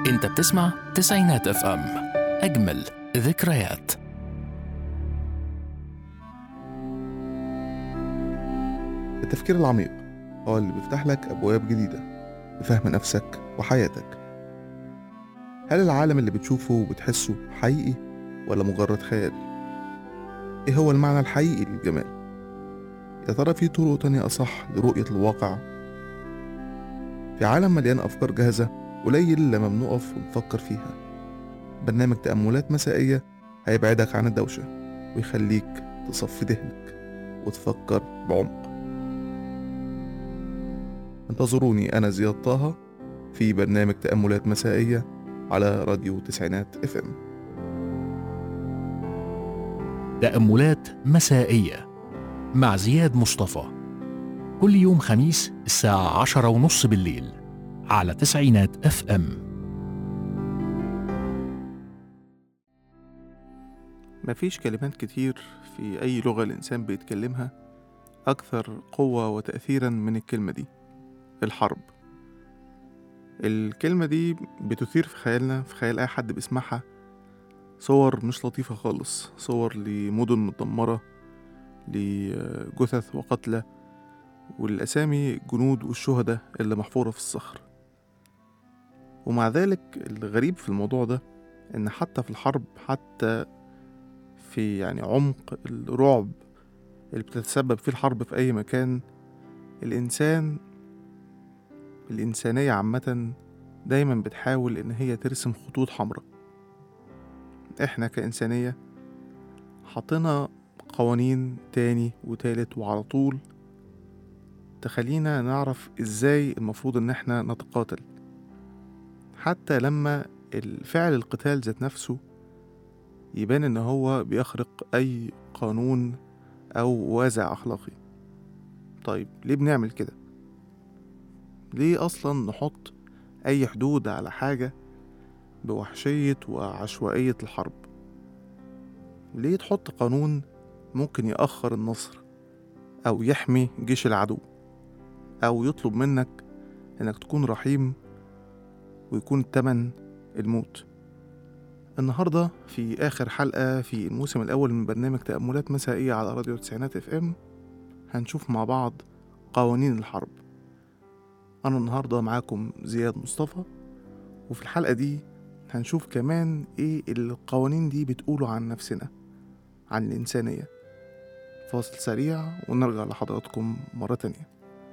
انت بتسمع تسعينات اف ام اجمل ذكريات التفكير العميق هو اللي بيفتح لك أبواب جديدة لفهم نفسك وحياتك هل العالم اللي بتشوفه وبتحسه حقيقي ولا مجرد خيال؟ إيه هو المعنى الحقيقي للجمال؟ يا ترى في طرق تانية أصح لرؤية الواقع؟ في عالم مليان أفكار جاهزة قليل لما بنقف ونفكر فيها برنامج تأملات مسائية هيبعدك عن الدوشة ويخليك تصفي ذهنك وتفكر بعمق انتظروني أنا زياد طه في برنامج تأملات مسائية على راديو تسعينات اف ام تأملات مسائية مع زياد مصطفى كل يوم خميس الساعة عشرة ونص بالليل على تسعينات اف ام مفيش كلمات كتير في أي لغة الإنسان بيتكلمها أكثر قوة وتأثيرا من الكلمة دي الحرب الكلمة دي بتثير في خيالنا في خيال أي حد بيسمعها صور مش لطيفة خالص صور لمدن متدمرة لجثث وقتلى والأسامي جنود والشهداء اللي محفورة في الصخر ومع ذلك الغريب في الموضوع ده إن حتى في الحرب حتى في يعني عمق الرعب اللي بتتسبب فيه الحرب في أي مكان الإنسان الإنسانية عامة دايما بتحاول إن هي ترسم خطوط حمراء إحنا كإنسانية حطينا قوانين تاني وتالت وعلى طول تخلينا نعرف إزاي المفروض إن إحنا نتقاتل حتى لما الفعل القتال ذات نفسه يبان إن هو بيخرق أي قانون أو وازع أخلاقي طيب ليه بنعمل كده؟ ليه أصلا نحط أي حدود على حاجة بوحشية وعشوائية الحرب ليه تحط قانون ممكن يأخر النصر أو يحمي جيش العدو أو يطلب منك إنك تكون رحيم ويكون التمن الموت النهاردة في آخر حلقة في الموسم الأول من برنامج تأملات مسائية على راديو تسعينات اف ام هنشوف مع بعض قوانين الحرب أنا النهاردة معاكم زياد مصطفى وفي الحلقة دي هنشوف كمان إيه القوانين دي بتقوله عن نفسنا عن الإنسانية فاصل سريع ونرجع لحضراتكم مرة تانية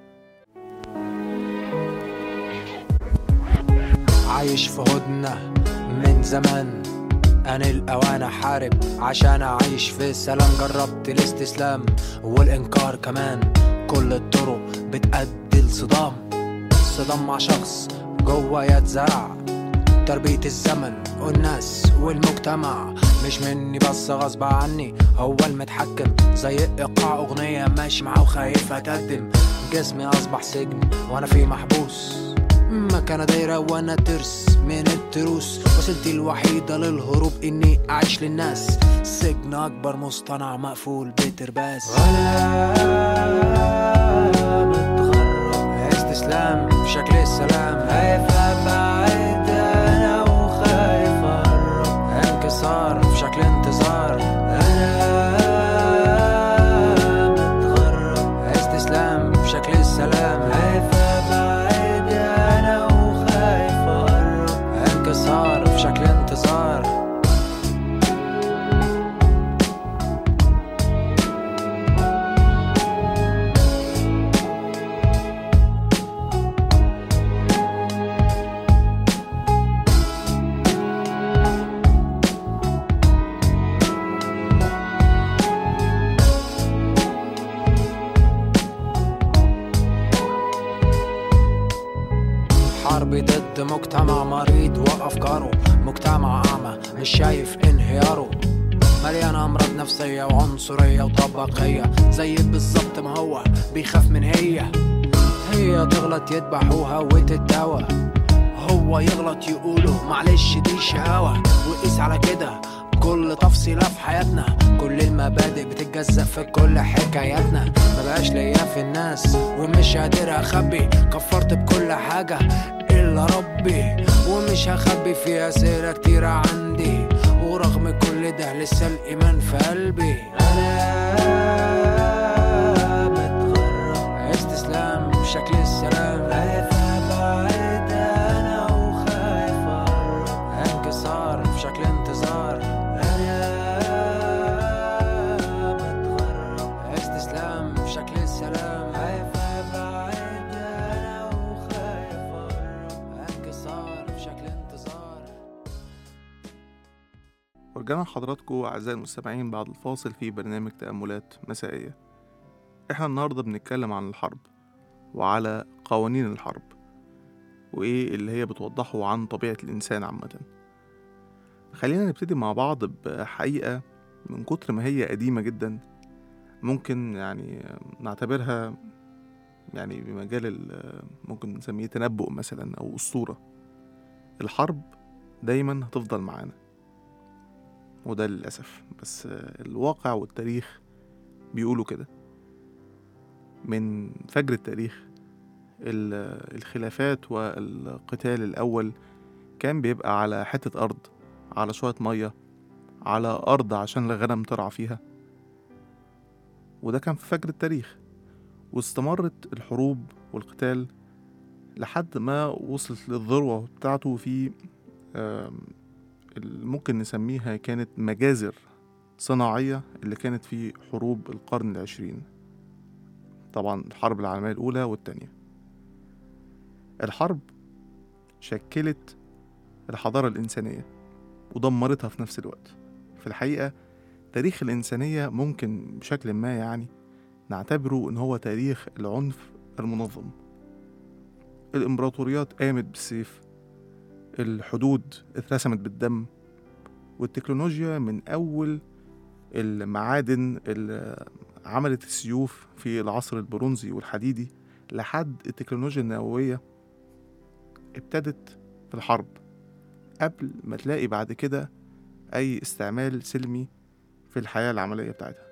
عايش في هدنة من زمان أنا الأوان أحارب عشان أعيش في سلام جربت الاستسلام والإنكار كمان كل الطرق بتأدي لصدام صدام مع شخص جوا يتزرع تربية الزمن والناس والمجتمع مش مني بس غصب عني هو المتحكم زي ايقاع اغنية ماشي معاه وخايف اتقدم جسمي اصبح سجن وانا فيه محبوس مكانة دايرة وانا ترس من التروس وسيلتي الوحيدة للهروب اني اعيش للناس سجن اكبر مصطنع مقفول بترباس وانا متغرب استسلام في شكل السلام خايف ابعد انا وخايف اقرب انكسار في شكل انتظار انا متغرب استسلام في شكل السلام خايف ابعد انا وخايف اقرب انكسار في شكل انتظار حرب ضد مجتمع مريض وافكاره مجتمع اعمى مش شايف انهياره مليان امراض نفسيه وعنصريه وطبقيه زي بالظبط ما هو بيخاف من هي هي تغلط يذبحوها وتتداوى هو يغلط يقولوا معلش دي شهوة وقيس على كده كل تفصيلة في حياتنا كل المبادئ بتتجزأ في كل حكاياتنا مبقاش ليا في الناس ومش قادر اخبي كفرت بكل حاجة الا ربي ومش هخبي في أسئلة كتيرة عندي ورغم كل ده لسه الإيمان في قلبي أنا متغرب استسلام بشكل السلام خايف أبعد أنا وخايف أقرب انكسار في شكل انتظار أنا متغرب استسلام بشكل السلام خايف أبعد أنا وخايف أقرب انكسار في شكل انتظار ورجعنا لحضراتكم أعزائي المستمعين بعد الفاصل في برنامج تأملات مسائية إحنا النهاردة بنتكلم عن الحرب وعلى قوانين الحرب وإيه اللي هي بتوضحه عن طبيعة الإنسان عامة خلينا نبتدي مع بعض بحقيقة من كتر ما هي قديمة جدا ممكن يعني نعتبرها يعني بمجال ال- ممكن نسميه تنبؤ مثلا أو أسطورة الحرب دايما هتفضل معانا وده للأسف بس الواقع والتاريخ بيقولوا كده من فجر التاريخ ال- الخلافات والقتال الأول كان بيبقى على حتة أرض على شوية مية على أرض عشان الغنم ترعى فيها وده كان في فجر التاريخ واستمرت الحروب والقتال لحد ما وصلت للذروة بتاعته في آم، اللي ممكن نسميها كانت مجازر صناعية اللي كانت في حروب القرن العشرين طبعا الحرب العالمية الأولى والتانية الحرب شكلت الحضارة الإنسانية ودمرتها في نفس الوقت في الحقيقة تاريخ الإنسانية ممكن بشكل ما يعني نعتبره إن هو تاريخ العنف المنظم الإمبراطوريات قامت بالسيف الحدود اترسمت بالدم والتكنولوجيا من أول المعادن اللي عملت السيوف في العصر البرونزي والحديدي لحد التكنولوجيا النووية ابتدت في الحرب قبل ما تلاقي بعد كده أي استعمال سلمي في الحياة العملية بتاعتها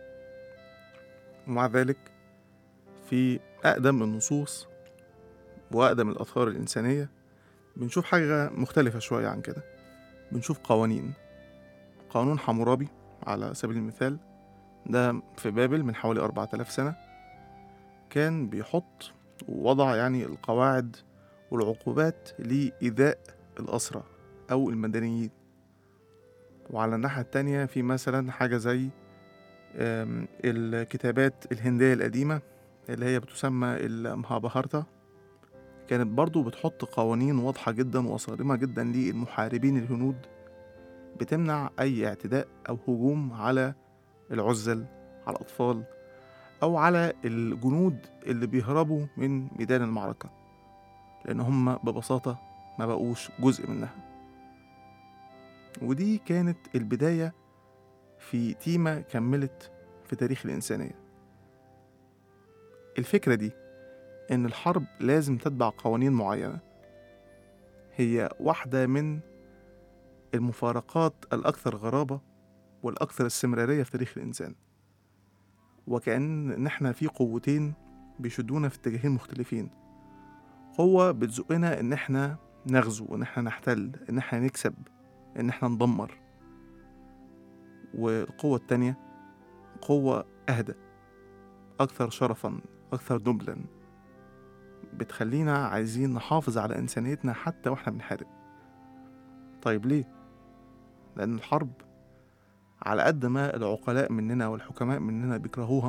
ومع ذلك في أقدم النصوص وأقدم الآثار الإنسانية بنشوف حاجة مختلفة شوية عن كده بنشوف قوانين قانون حمورابي على سبيل المثال ده في بابل من حوالي أربعة آلاف سنة كان بيحط ووضع يعني القواعد والعقوبات لإيذاء الأسرى أو المدنيين وعلى الناحية التانية في مثلا حاجة زي آم، الكتابات الهندية القديمة اللي هي بتسمى المهابهارتا كانت برضو بتحط قوانين واضحة جدا وصارمة جدا للمحاربين الهنود بتمنع أي اعتداء أو هجوم على العزل على الأطفال أو على الجنود اللي بيهربوا من ميدان المعركة لأن هم ببساطة ما بقوش جزء منها ودي كانت البداية في تيمة كملت في تاريخ الإنسانية الفكرة دي إن الحرب لازم تتبع قوانين معينة هي واحدة من المفارقات الأكثر غرابة والأكثر استمرارية في تاريخ الإنسان وكأن إن إحنا في قوتين بيشدونا في اتجاهين مختلفين قوة بتزقنا إن إحنا نغزو إن إحنا نحتل إن إحنا نكسب إن إحنا ندمر والقوة التانية قوة أهدى أكثر شرفا أكثر نبلا بتخلينا عايزين نحافظ على إنسانيتنا حتى وإحنا بنحارب طيب ليه؟ لأن الحرب على قد ما العقلاء مننا والحكماء مننا بيكرهوها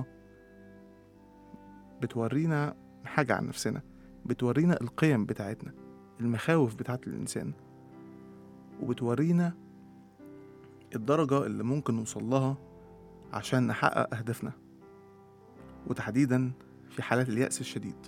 بتورينا حاجة عن نفسنا بتورينا القيم بتاعتنا المخاوف بتاعت الإنسان وبتورينا الدرجة اللي ممكن نوصل لها عشان نحقق أهدافنا وتحديدا في حالات اليأس الشديد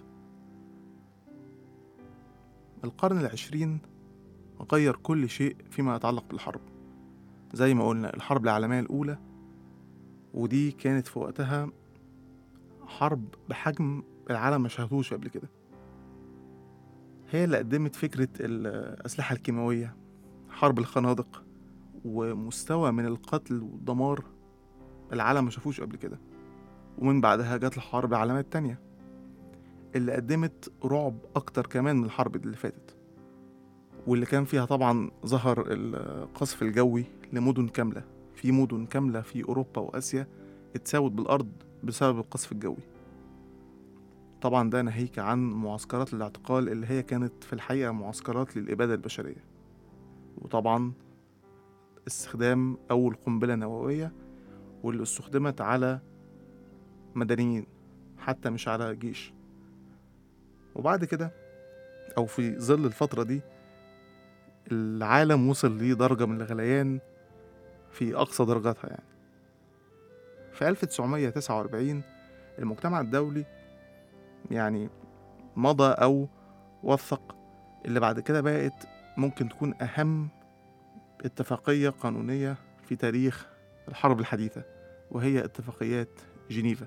القرن العشرين غير كل شيء فيما يتعلق بالحرب زي ما قلنا الحرب العالمية الأولى ودي كانت في وقتها حرب بحجم العالم ما شاهدوش قبل كده هي اللي قدمت فكرة الأسلحة الكيماوية حرب الخنادق ومستوى من القتل والدمار العالم ما شافوش قبل كده ومن بعدها جت الحرب العالمية التانية اللي قدمت رعب أكتر كمان من الحرب اللي فاتت واللي كان فيها طبعا ظهر القصف الجوي لمدن كاملة في مدن كاملة في أوروبا وآسيا اتساوت بالأرض بسبب القصف الجوي طبعا ده ناهيك عن معسكرات الاعتقال اللي هي كانت في الحقيقة معسكرات للإبادة البشرية وطبعا استخدام أول قنبلة نووية واللي استخدمت على مدنيين حتى مش على جيش وبعد كده أو في ظل الفترة دي العالم وصل لدرجة من الغليان في أقصى درجاتها يعني في 1949 المجتمع الدولي يعني مضى أو وثق اللي بعد كده بقت ممكن تكون أهم اتفاقية قانونية في تاريخ الحرب الحديثة وهي اتفاقيات جنيفا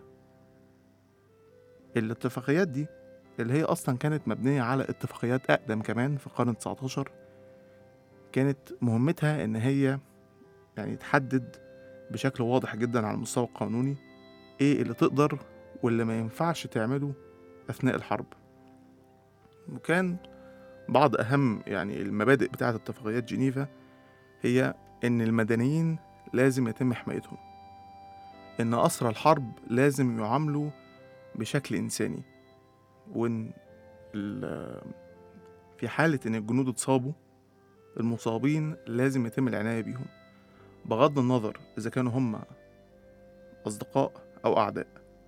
الاتفاقيات دي اللي هي أصلا كانت مبنية على اتفاقيات أقدم كمان في القرن 19 كانت مهمتها إن هي يعني تحدد بشكل واضح جدا على المستوى القانوني إيه اللي تقدر واللي ما ينفعش تعمله أثناء الحرب وكان بعض أهم يعني المبادئ بتاعة اتفاقيات جنيفا هي إن المدنيين لازم يتم حمايتهم إن أسرى الحرب لازم يعاملوا بشكل إنساني وإن ال- في حالة إن الجنود اتصابوا المصابين لازم يتم العناية بيهم بغض النظر إذا كانوا هم أصدقاء أو أعداء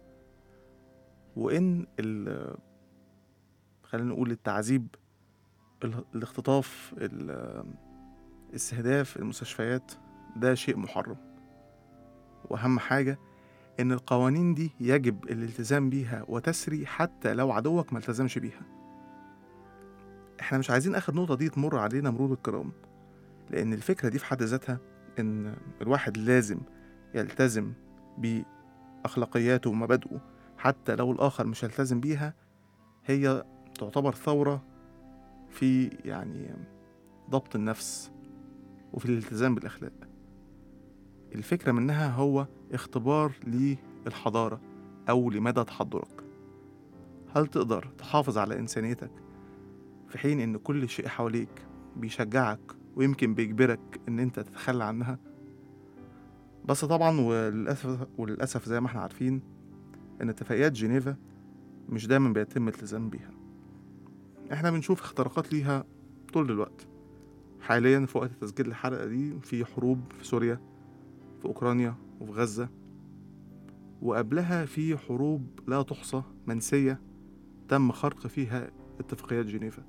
وإن ال- خلينا نقول التعذيب ال- الاختطاف ال- استهداف المستشفيات ده شيء محرم وأهم حاجة إن القوانين دي يجب الالتزام بيها وتسري حتى لو عدوك ما التزمش بيها احنا مش عايزين اخر نقطة دي تمر علينا مرور الكرام لأن الفكرة دي في حد ذاتها إن الواحد لازم يلتزم بأخلاقياته ومبادئه حتى لو الآخر مش هيلتزم بيها هي تعتبر ثورة في يعني ضبط النفس وفي الالتزام بالأخلاق الفكرة منها هو اختبار للحضارة أو لمدى تحضرك هل تقدر تحافظ على إنسانيتك في حين إن كل شيء حواليك بيشجعك ويمكن بيجبرك إن أنت تتخلى عنها بس طبعا وللأسف وللأسف زي ما احنا عارفين إن اتفاقيات جنيفا مش دايما بيتم الالتزام بيها احنا بنشوف اختراقات ليها طول الوقت حاليا في وقت تسجيل الحلقة دي في حروب في سوريا في أوكرانيا وفي غزة وقبلها في حروب لا تحصى منسية تم خرق فيها اتفاقيات جنيفا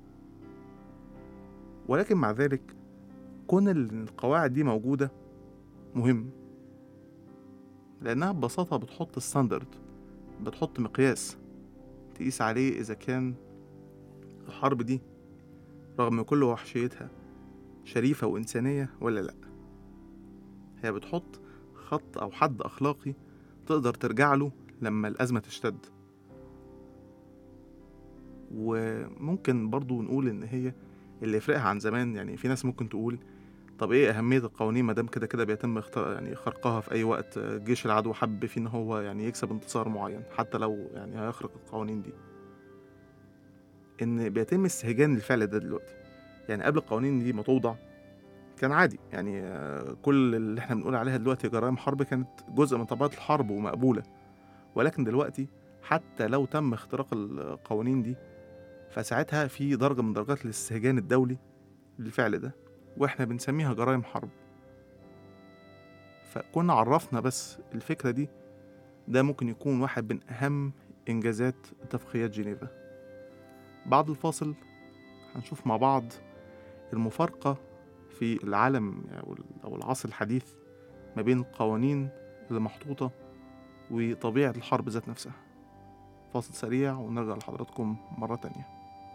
ولكن مع ذلك كون ال- القواعد دي موجودة مهم لأنها ببساطة بتحط ستاندرد بتحط مقياس تقيس عليه إذا كان الحرب دي رغم كل وحشيتها شريفة وإنسانية ولا لأ هي بتحط خط أو حد أخلاقي تقدر ترجع له لما الأزمة تشتد وممكن برضو نقول إن هي اللي يفرقها عن زمان يعني في ناس ممكن تقول طب ايه أهمية القوانين مادام كده كده بيتم اخت- يعني خرقها في أي وقت جيش العدو حب فيه إن هو يعني يكسب انتصار معين حتى لو يعني هيخرق القوانين دي إن بيتم استهجان الفعل ده دلوقتي يعني قبل القوانين دي ما توضع كان عادي يعني آه، كل اللي احنا بنقول عليها دلوقتي جرائم حرب كانت جزء من طبيعة الحرب ومقبولة ولكن دلوقتي حتى لو تم اختراق القوانين دي فساعتها في درجة من درجات الاستهجان الدولي للفعل ده واحنا بنسميها جرائم حرب فكنا عرفنا بس الفكرة دي ده ممكن يكون واحد من أهم إنجازات اتفاقيات جنيفا بعد الفاصل هنشوف مع بعض المفارقة في العالم أو أو العصر الحديث ما بين القوانين اللي محطوطة وطبيعة الحرب ذات نفسها فاصل سريع ونرجع لحضراتكم مرة تانية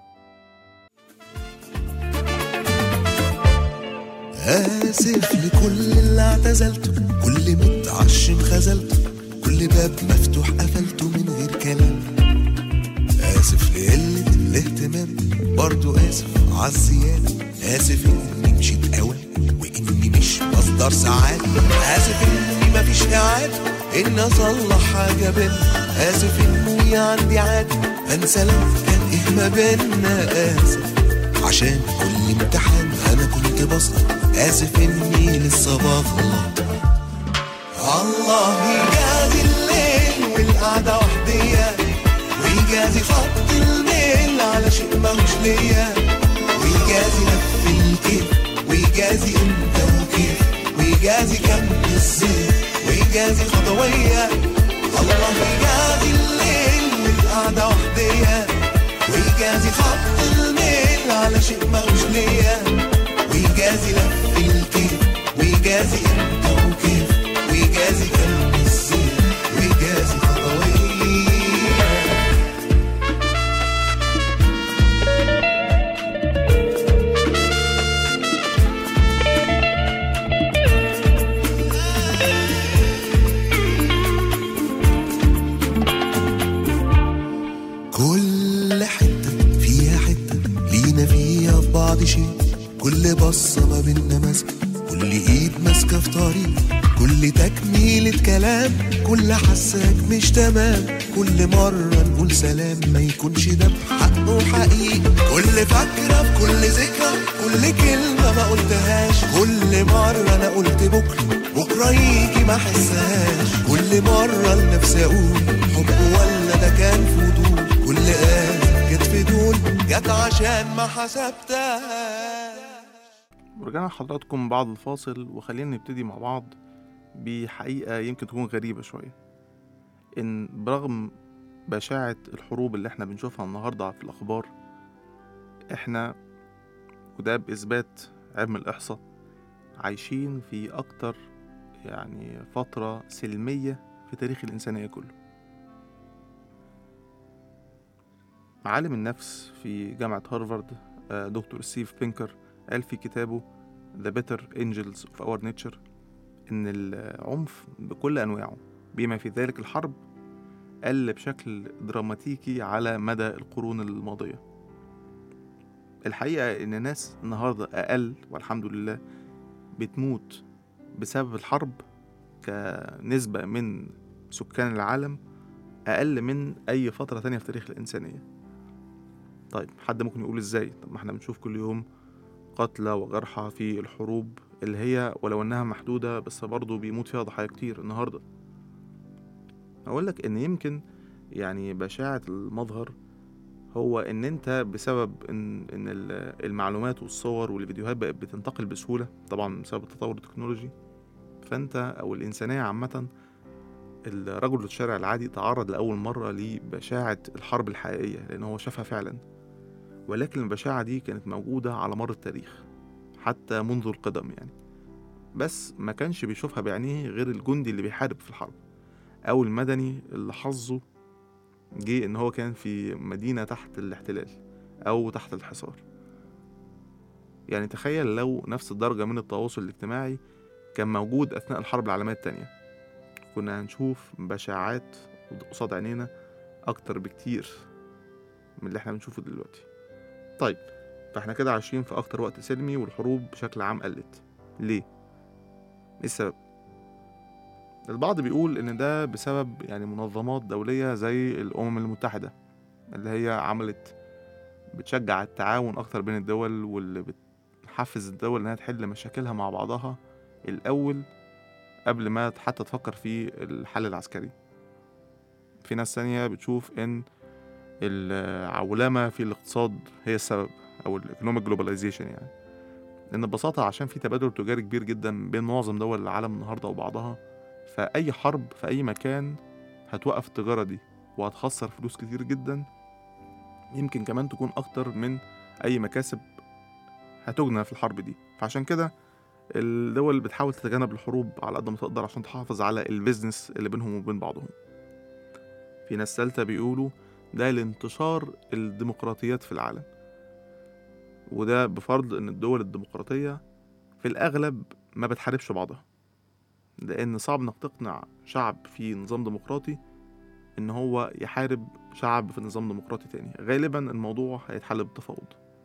آسف لكل اللي اعتزلته كل متعشم خذلته كل باب مفتوح قفلته من غير كلام آسف لقلة الاهتمام برضو آسف عالزيادة آسف إني مشيت أوي وإني مش مصدر سعادة آسف إني مفيش إعادة إني أصلح حاجة بينا آسف إنه عندي عادة أنسى لو كان إيه ما بينا آسف عشان كل امتحان انا كنت بسقط اسف اني لسه بغلط الله يجازي الليل والقعدة وحدية ويجازي خط الميل على شيء ماهوش ليا ويجازي لف الكيف ويجازي امتى وكيف ويجازي كم الزيت ويجازي خطوية الله يجازي الليل والقعدة وحدية ويجازي خط الميل على شيء ماهوش ليا ويجازي لف الكيف ويجازي امتى وكيف ويجازي كم الزيت ويجازي خطوية كل حتة فيها حتة لينا فيها في بعض شيء كل بصة ما بينا ماسكة كل ايد ماسكة في طريق كل تكميلة كلام كل حساك مش تمام كل مرة نقول سلام ما يكونش ده بحق وحقيقي كل فكرة في كل ذكرى كل كلمة ما قلتهاش كل مرة انا قلت بكرة بكرة يجي ما احسهاش كل مرة لنفسي اقول حب ولا ده كان فضول كل آية جت في دول جت عشان ما حسبتهاش ورجعنا لحضراتكم بعد الفاصل وخلينا نبتدي مع بعض بحقيقة يمكن تكون غريبة شوية إن برغم بشاعة الحروب اللي احنا بنشوفها النهاردة في الأخبار احنا وده بإثبات علم الإحصاء عايشين في أكتر يعني فترة سلمية في تاريخ الإنسانية كله عالم النفس في جامعة هارفارد آه، دكتور ستيف بينكر قال في كتابه The Better Angels of Our Nature إن العنف بكل أنواعه بما في ذلك الحرب قل بشكل دراماتيكي على مدى القرون الماضية الحقيقة إن الناس النهاردة أقل والحمد لله بتموت بسبب الحرب كنسبة من سكان العالم أقل من أي فترة تانية في تاريخ الإنسانية طيب حد ممكن يقول إزاي طب ما احنا بنشوف كل يوم قتلى وجرحى في الحروب اللي هي ولو انها محدودة بس برضه بيموت فيها ضحايا كتير النهاردة اقول لك ان يمكن يعني بشاعة المظهر هو ان انت بسبب ان ان ال- المعلومات والصور والفيديوهات بقت بتنتقل بسهولة طبعا بسبب التطور التكنولوجي فانت او الانسانية عامة الرجل الشارع العادي تعرض لأول مرة لبشاعة الحرب الحقيقية لأن هو شافها فعلا ولكن البشاعة دي كانت موجودة على مر التاريخ حتى منذ القدم يعني بس ما كانش بيشوفها بعينيه غير الجندي اللي بيحارب في الحرب أو المدني اللي حظه جه إن هو كان في مدينة تحت الاحتلال أو تحت الحصار يعني تخيل لو نفس الدرجة من التواصل الاجتماعي كان موجود أثناء الحرب العالمية التانية كنا هنشوف بشاعات قصاد عينينا أكتر بكتير من اللي احنا بنشوفه دلوقتي طيب فاحنا كده عايشين في أكتر وقت سلمي والحروب بشكل عام قلت ليه؟ ايه السبب؟ البعض بيقول إن ده بسبب يعني منظمات دولية زي الأمم المتحدة اللي هي عملت بتشجع التعاون أكتر بين الدول واللي بتحفز الدول إنها تحل مشاكلها مع بعضها الأول قبل ما حتى تفكر في الحل العسكري في ناس تانية بتشوف إن العولمة في الاقتصاد هي السبب أو الايكونوميك جلوباليزيشن يعني لأن ببساطة عشان في تبادل تجاري كبير جدا بين معظم دول العالم النهاردة وبعضها فأي حرب في أي مكان هتوقف التجارة دي وهتخسر فلوس كتير جدا يمكن كمان تكون أكتر من أي مكاسب هتجنى في الحرب دي فعشان كده الدول بتحاول تتجنب الحروب على قد ما تقدر عشان تحافظ على البيزنس اللي بينهم وبين بعضهم في ناس تالتة بيقولوا ده لانتشار الديمقراطيات في العالم وده بفرض ان الدول الديمقراطية في الأغلب ما بتحاربش بعضها لأن صعب إنك تقنع شعب في نظام ديمقراطي إن هو يحارب شعب في نظام ديمقراطي تاني غالبا الموضوع هيتحل بالتفاوض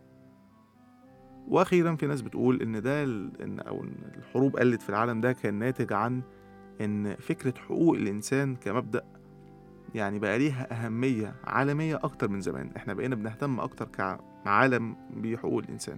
واخيرا في ناس بتقول ان ده ال- ان او ان الحروب قلت في العالم ده كان ناتج عن ان فكره حقوق الانسان كمبدا يعني بقى ليها أهمية عالمية أكتر من زمان احنا بقينا بنهتم أكتر كعالم بحقوق الإنسان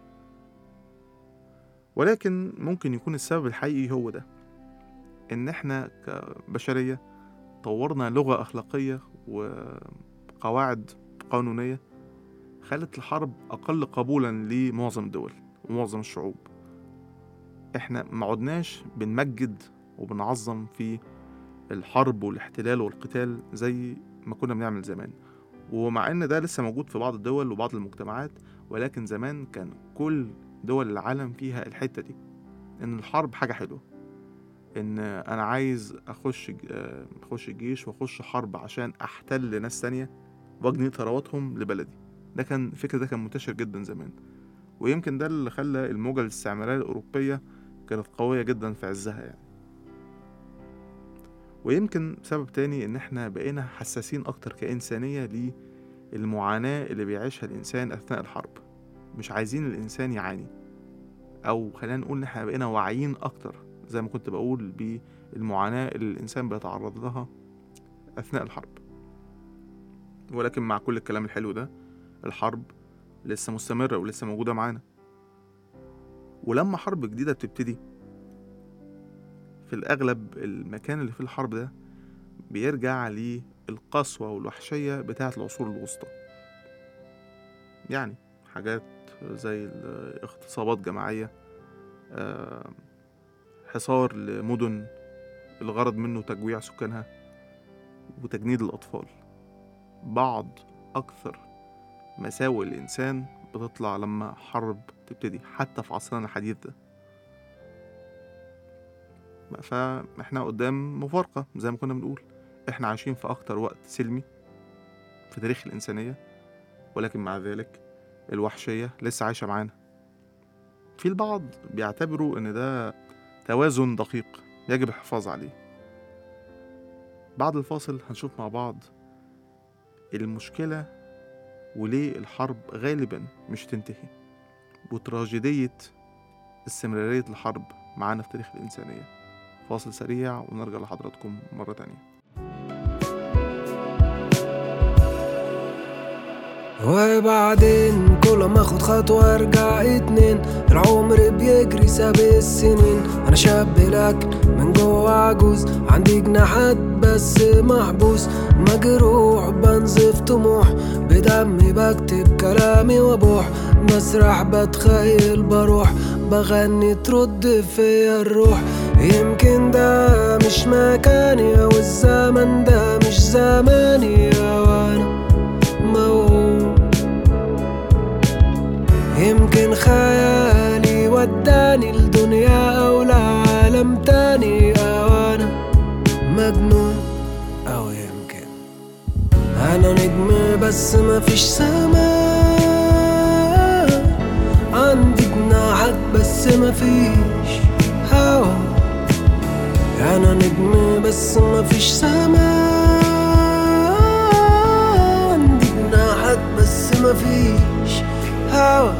ولكن ممكن يكون السبب الحقيقي هو ده إن احنا كبشرية طورنا لغة أخلاقية وقواعد قانونية خلت الحرب أقل قبولا لمعظم الدول ومعظم الشعوب احنا ما عدناش بنمجد وبنعظم في الحرب والاحتلال والقتال زي ما كنا بنعمل زمان ومع ان ده لسه موجود في بعض الدول وبعض المجتمعات ولكن زمان كان كل دول العالم فيها الحتة دي ان الحرب حاجة حلوة ان انا عايز اخش آه، اخش الجيش واخش حرب عشان احتل ناس تانية واجني ثرواتهم لبلدي ده كان الفكر ده كان منتشر جدا زمان ويمكن ده اللي خلى الموجة الاستعمارية الأوروبية كانت قوية جدا في عزها يعني ويمكن سبب تاني إن إحنا بقينا حساسين أكتر كإنسانية للمعاناة اللي بيعيشها الإنسان أثناء الحرب مش عايزين الإنسان يعاني أو خلينا نقول إن إحنا بقينا واعيين أكتر زي ما كنت بقول بالمعاناة اللي الإنسان بيتعرض لها أثناء الحرب ولكن مع كل الكلام الحلو ده الحرب لسه مستمرة ولسه موجودة معانا ولما حرب جديدة بتبتدي في الأغلب المكان اللي فيه الحرب ده بيرجع للقسوة والوحشية بتاعة العصور الوسطى يعني حاجات زي الاغتصابات جماعية آه، حصار لمدن الغرض منه تجويع سكانها وتجنيد الأطفال بعض أكثر مساوئ الإنسان بتطلع لما حرب تبتدي حتى في عصرنا الحديث ده فاحنا قدام مفارقة زي ما كنا بنقول احنا عايشين في أكتر وقت سلمي في تاريخ الإنسانية ولكن مع ذلك الوحشية لسه عايشة معانا في البعض بيعتبروا إن ده توازن دقيق يجب الحفاظ عليه بعد الفاصل هنشوف مع بعض المشكلة وليه الحرب غالبا مش تنتهي وتراجيدية استمرارية الحرب معانا في تاريخ الإنسانية فاصل سريع ونرجع لحضراتكم مرة تانية وبعدين كل ما اخد خطوة ارجع اتنين العمر بيجري ساب السنين انا شاب لكن من جوه عجوز عندي جناحات بس محبوس مجروح بنزف طموح بدمي بكتب كلامي وابوح بسرح بتخيل بروح بغني ترد فيا الروح يمكن ده مش مكاني او الزمن ده مش زماني وانا موهوم يمكن خيالي وداني لدنيا او لعالم تاني او انا مجنون او يمكن انا نجم بس مفيش سماء عندي جناحات بس مفيش هوا انا نجم بس مفيش سماء عندي جناحات بس مفيش هوا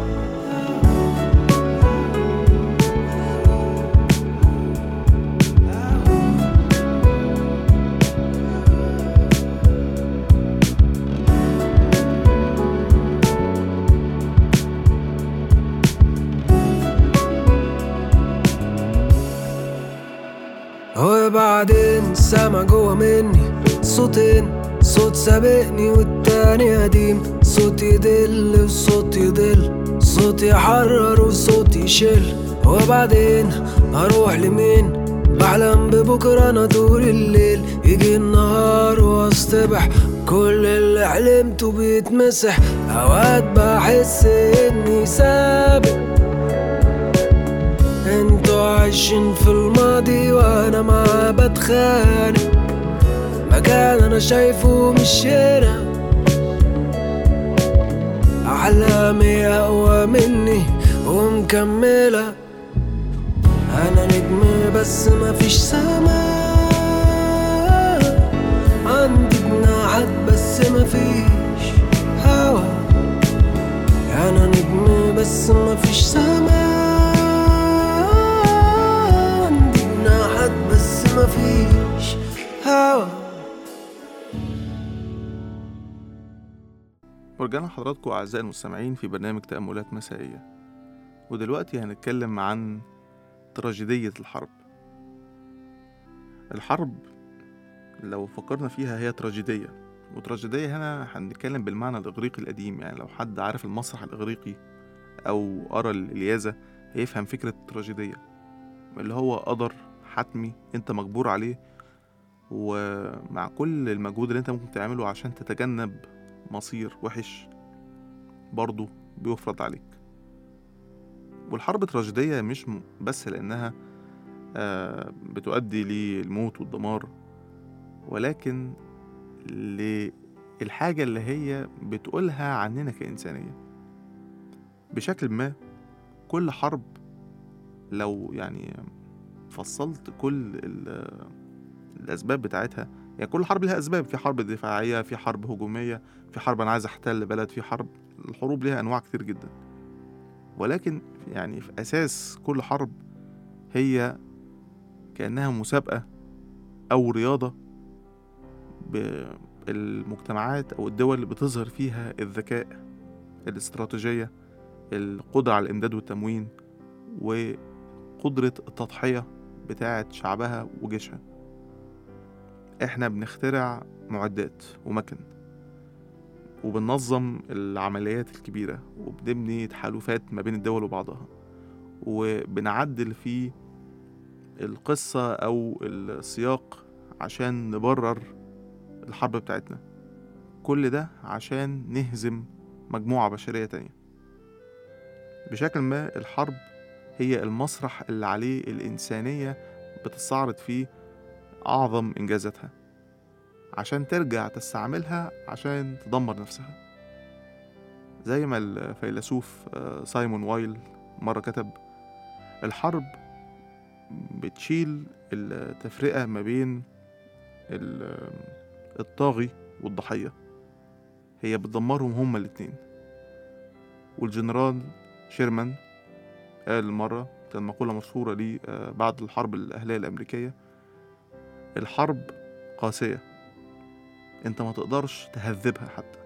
وبعدين سما جوا مني صوتين صوت سابقني والتاني قديم صوت يدل وصوت يضل صوت يحرر وصوت يشل وبعدين هروح لمين بحلم ببكرة أنا طول الليل يجي النهار واصطبح كل اللي حلمته بيتمسح أوقات بحس إني سابق انتوا عايشين في الماضي وانا معاه بتخانق مكان انا شايفه مش هنا احلامي اقوى مني ومكمله انا نجم بس مفيش سماء عندي جناحات بس مفيش هوا انا نجم بس مفيش سماء عندي جناحات بس مفيش هوا ورجعنا لحضراتكم أعزائي المستمعين في برنامج تأملات مسائية ودلوقتي هنتكلم عن تراجيدية الحرب الحرب لو فكرنا فيها هي تراجيدية وتراجيدية هنا هنتكلم بالمعنى الإغريقي القديم يعني لو حد عارف المسرح الإغريقي أو قرا الإلياذة هيفهم فكرة التراجيدية اللي هو قدر حتمي أنت مجبور عليه ومع كل المجهود اللي أنت ممكن تعمله عشان تتجنب مصير وحش برضه بيفرض عليك والحرب تراجيدية مش م- بس لأنها آه، بتؤدي للموت والدمار ولكن للحاجة اللي هي بتقولها عننا كإنسانية بشكل ما كل حرب لو يعني فصلت كل ال- الأسباب بتاعتها يعني كل حرب لها أسباب في حرب دفاعية في حرب هجومية في حرب أنا عايز أحتل بلد في حرب الحروب ليها أنواع كتير جدا ولكن يعني في أساس كل حرب هي كأنها مسابقة أو رياضة بالمجتمعات أو الدول اللي بتظهر فيها الذكاء الاستراتيجية القدرة على الإمداد والتموين وقدرة التضحية بتاعة شعبها وجيشها احنا بنخترع معدات ومكن وبننظم العمليات الكبيرة وبنبني تحالفات ما بين الدول وبعضها وبنعدل في القصة أو السياق عشان نبرر الحرب بتاعتنا كل ده عشان نهزم مجموعة بشرية تانية بشكل ما الحرب هي المسرح اللي عليه الإنسانية بتستعرض فيه أعظم إنجازاتها عشان ترجع تستعملها عشان تدمر نفسها زي ما الفيلسوف آه، سايمون وايل مرة كتب الحرب بتشيل التفرقة ما بين ال- الطاغي والضحية هي بتدمرهم هما الاتنين والجنرال شيرمان قال مرة كان مقولة مشهورة ليه آه، بعد الحرب الأهلية الأمريكية الحرب قاسية انت ما تقدرش تهذبها حتى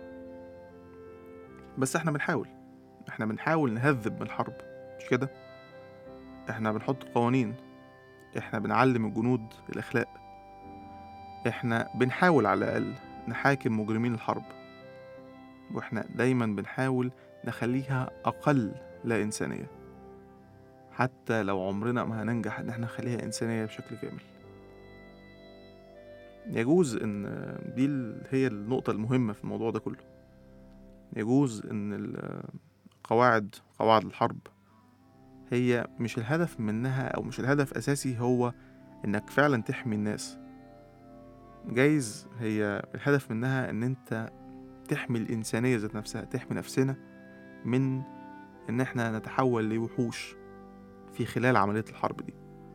بس احنا بنحاول احنا بنحاول نهذب من الحرب مش كده احنا بنحط قوانين احنا بنعلم الجنود الاخلاق احنا بنحاول على الاقل نحاكم مجرمين الحرب واحنا دايما بنحاول نخليها اقل لا انسانيه حتى لو عمرنا ما هننجح ان احنا نخليها انسانيه بشكل كامل يجوز ان دي ال- هي النقطه المهمه في الموضوع ده كله يجوز ان ال- قواعد قواعد الحرب هي مش الهدف منها او مش الهدف اساسي هو انك فعلا تحمي الناس جايز هي الهدف منها ان انت تحمي الانسانيه ذات نفسها تحمي نفسنا من ان احنا نتحول لوحوش في خلال عمليه الحرب دي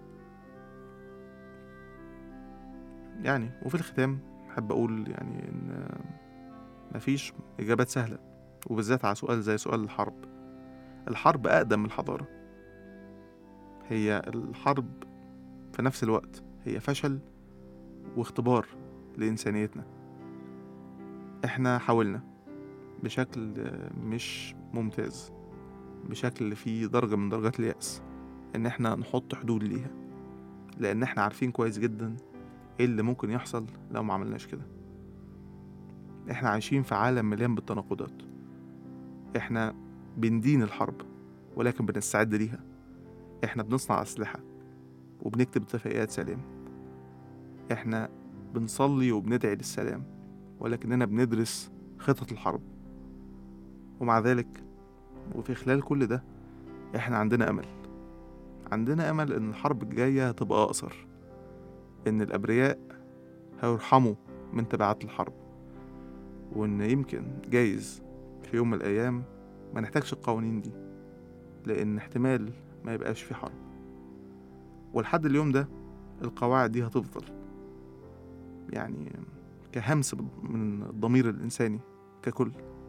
يعني وفي الختام احب اقول يعني ان مفيش اجابات سهله وبالذات على سؤال زي سؤال الحرب الحرب اقدم من الحضاره هي الحرب في نفس الوقت هي فشل واختبار لإنسانيتنا احنا حاولنا بشكل مش ممتاز بشكل فيه درجة من درجات اليأس ان احنا نحط حدود ليها لان احنا عارفين كويس جدا ايه اللي ممكن يحصل لو ما عملناش كده احنا عايشين في عالم مليان بالتناقضات احنا بندين الحرب ولكن بنستعد ليها احنا بنصنع أسلحة وبنكتب اتفاقيات سلام احنا بنصلي وبندعي للسلام ولكننا بندرس خطط الحرب ومع ذلك وفي خلال كل ده احنا عندنا أمل عندنا أمل إن الحرب الجاية هتبقى أقصر إن الأبرياء هيرحموا من تبعات الحرب وإن يمكن جايز في يوم من الأيام ما نحتاجش القوانين دي لأن احتمال ما يبقاش في حرب ولحد اليوم ده القواعد دي هتفضل يعني كهمس من الضمير الإنساني ككل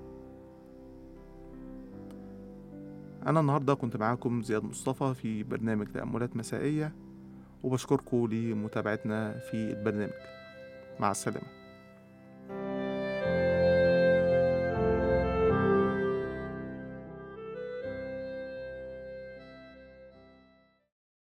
أنا النهاردة كنت معاكم زياد مصطفى في برنامج تأملات مسائية وبشكركم لمتابعتنا في البرنامج مع السلامة